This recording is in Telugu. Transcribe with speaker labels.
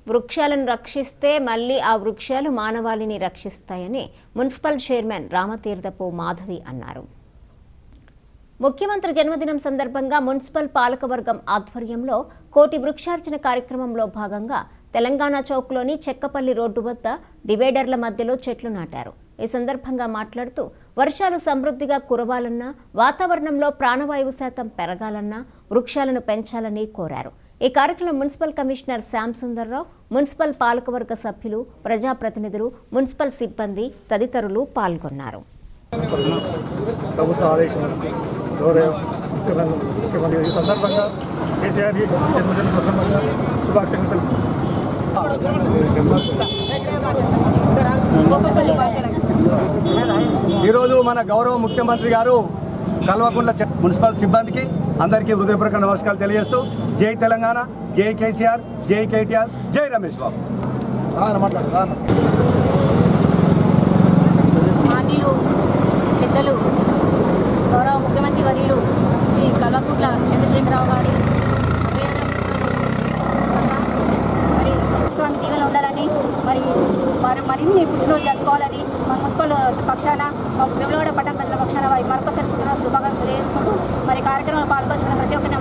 Speaker 1: వృక్షాలను రక్షిస్తే మళ్ళీ ఆ వృక్షాలు మానవాళిని రక్షిస్తాయని మున్సిపల్ చైర్మన్ రామతీర్థపు మాధవి అన్నారు ముఖ్యమంత్రి జన్మదినం సందర్భంగా మున్సిపల్ పాలకవర్గం ఆధ్వర్యంలో కోటి వృక్షార్చన కార్యక్రమంలో భాగంగా తెలంగాణ చౌక్లోని చెక్కపల్లి రోడ్డు వద్ద డివైడర్ల మధ్యలో చెట్లు నాటారు ఈ సందర్భంగా మాట్లాడుతూ వర్షాలు సమృద్ధిగా కురవాలన్నా వాతావరణంలో ప్రాణవాయువు శాతం పెరగాలన్నా వృక్షాలను పెంచాలని కోరారు ఈ కార్యక్రమం municipal commissioner Shyam Sundar Rao municipal పాలకవర్గ సభ్యులు ప్రజాప్రతినిధులు మున్సిపల్ సిబ్బంది తదితరులు పాల్గొన్నారు
Speaker 2: ప్రభుత్వ ఆదేశం మేరకు గౌరవ ముఖ్యమంత్రి ముఖ్యమంత్రి ఈ సందర్భంగా కేసీఆర్ జన్మదిన సందర్భంగా శుభాకాంక్షలు
Speaker 3: ఈరోజు మన గౌరవ ముఖ్యమంత్రి గారు కల్వకుంట్ల చె- మున్సిపల్ సిబ్బందికి అందరికీ హృదయపూర్వక నమస్కారాలు తెలియజేస్తూ జై తెలంగాణ జై కేసీఆర్ జై కేటీఆర్ జై రమేష్ బాబు
Speaker 4: మాన్యులు పెద్దలు గౌరవ ముఖ్యమంత్రి వర్యులు శ్రీ కల్వకుంట్ల చంద్రశేఖరరావు గారి మరి స్వామి దీవెనలు ఉండాలని మరి వారు మరిన్ని పుట్టినరోజు జరుపుకోవాలని మా మున్సిపల్ పక్షాన మా వెలువడ పట్టణ ప్రజల పక్షాన వారి మరొకసారి పుట్టినరోజు శుభాకాంక్షలు చేసుకుంటూ మరి కార్యక్రమంలో పాల్గొంచుకున్న ప్రతి ఒక్క